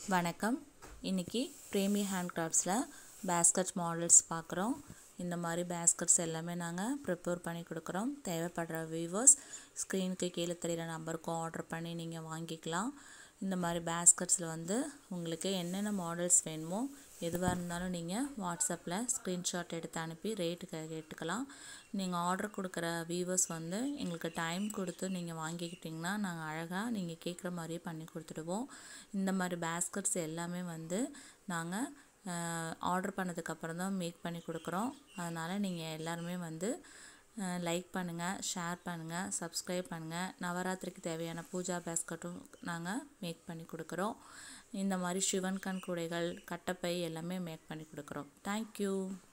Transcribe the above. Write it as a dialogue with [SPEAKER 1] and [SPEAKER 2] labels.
[SPEAKER 1] வணக்கம் இன்றைக்கி பிரேமி ஹேண்ட் கிராஃப்ட்ஸில் பேஸ்கட் மாடல்ஸ் பார்க்குறோம் இந்த மாதிரி பேஸ்கட்ஸ் எல்லாமே நாங்கள் ப்ரிப்பேர் பண்ணி கொடுக்குறோம் தேவைப்படுற வியூவர்ஸ் ஸ்க்ரீனுக்கு கீழே தெரியிற நம்பருக்கு ஆர்டர் பண்ணி நீங்கள் வாங்கிக்கலாம் இந்த மாதிரி பேஸ்கட்ஸில் வந்து உங்களுக்கு என்னென்ன மாடல்ஸ் வேணுமோ எதுவாக இருந்தாலும் நீங்கள் வாட்ஸ்அப்பில் ஸ்க்ரீன்ஷாட் எடுத்து அனுப்பி ரேட்டு கேட்டுக்கலாம் நீங்கள் ஆர்டர் கொடுக்குற வியூவர்ஸ் வந்து எங்களுக்கு டைம் கொடுத்து நீங்கள் வாங்கிக்கிட்டிங்கன்னா நாங்கள் அழகாக நீங்கள் கேட்குற மாதிரியே பண்ணி கொடுத்துடுவோம் இந்த மாதிரி பேஸ்கட்ஸ் எல்லாமே வந்து நாங்கள் ஆர்டர் பண்ணதுக்கப்புறம் தான் மேக் பண்ணி கொடுக்குறோம் அதனால் நீங்கள் எல்லாருமே வந்து லைக் பண்ணுங்கள் ஷேர் பண்ணுங்கள் சப்ஸ்கிரைப் பண்ணுங்கள் நவராத்திரிக்கு தேவையான பூஜா பேஸ்கட்டும் நாங்கள் மேக் பண்ணி கொடுக்குறோம் இந்த மாதிரி சிவன் கண் கூடைகள் கட்டப்பை எல்லாமே மேக் பண்ணி கொடுக்குறோம் தேங்க்யூ